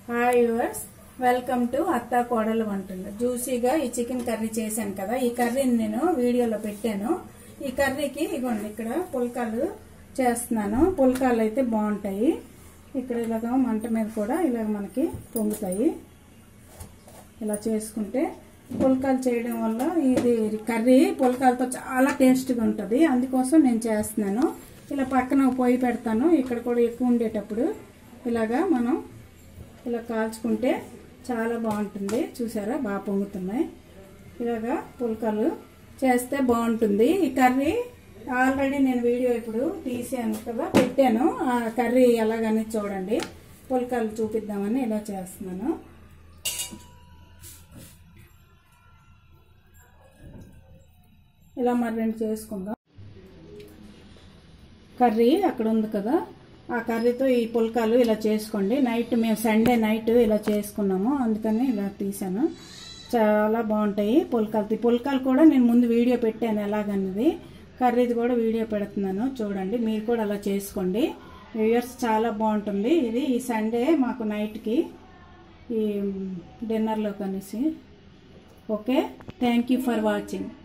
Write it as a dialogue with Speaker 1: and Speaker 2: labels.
Speaker 1: hi yours welcome to అత్త కోడలు వంటలు జ్యూసీగా ఈ చికెన్ కర్రీ చేశాను కదా ఈ కర్రీని నేను వీడియోలో పెట్టాను ఈ కర్రీకి ఇగోండి ఇక్కడ పుల్కాలు చేస్తున్నాను పుల్కాలు అయితే బాగుంటాయి ఇక్కడ ఇలాగ మంట మీద కూడా ఇలాగ మనకి పొంగుతాయి ఇలా చేసుకుంటే పుల్కాలు చేయడం వల్ల ఇది కర్రీ పుల్కాలతో చాలా టేస్ట్గా ఉంటుంది అందుకోసం నేను చేస్తున్నాను ఇలా పక్కన పొయ్యి పెడతాను ఇక్కడ కూడా ఎక్కువ ఉండేటప్పుడు ఇలాగా మనం ఇలా కాల్చుకుంటే చాలా బాగుంటుంది చూసారా బాగా పొంగుతున్నాయి ఇలాగా పుల్కాలు చేస్తే బాగుంటుంది ఈ కర్రీ ఆల్రెడీ నేను వీడియో ఇప్పుడు తీసాను కదా పెట్టాను ఆ కర్రీ ఎలాగని చూడండి పుల్కాలు చూపిద్దామని ఇలా చేస్తున్నాను ఇలా మరి రెండు చేసుకుందాం కర్రీ అక్కడ ఉంది కదా ఆ కర్రీతో ఈ పుల్కాలు ఇలా చేసుకోండి నైట్ మేము సండే నైట్ ఇలా చేసుకున్నాము అందుకని ఇలా తీసాను చాలా బాగుంటాయి పుల్కాలు ఈ పుల్కాలు కూడా నేను ముందు వీడియో పెట్టాను ఎలాగన్నది కర్రీది కూడా వీడియో పెడుతున్నాను చూడండి మీరు కూడా అలా చేసుకోండి వ్యూయర్స్ చాలా బాగుంటుంది ఇది ఈ సండే మాకు నైట్కి ఈ డిన్నర్లో కనేసి okay thank you for watching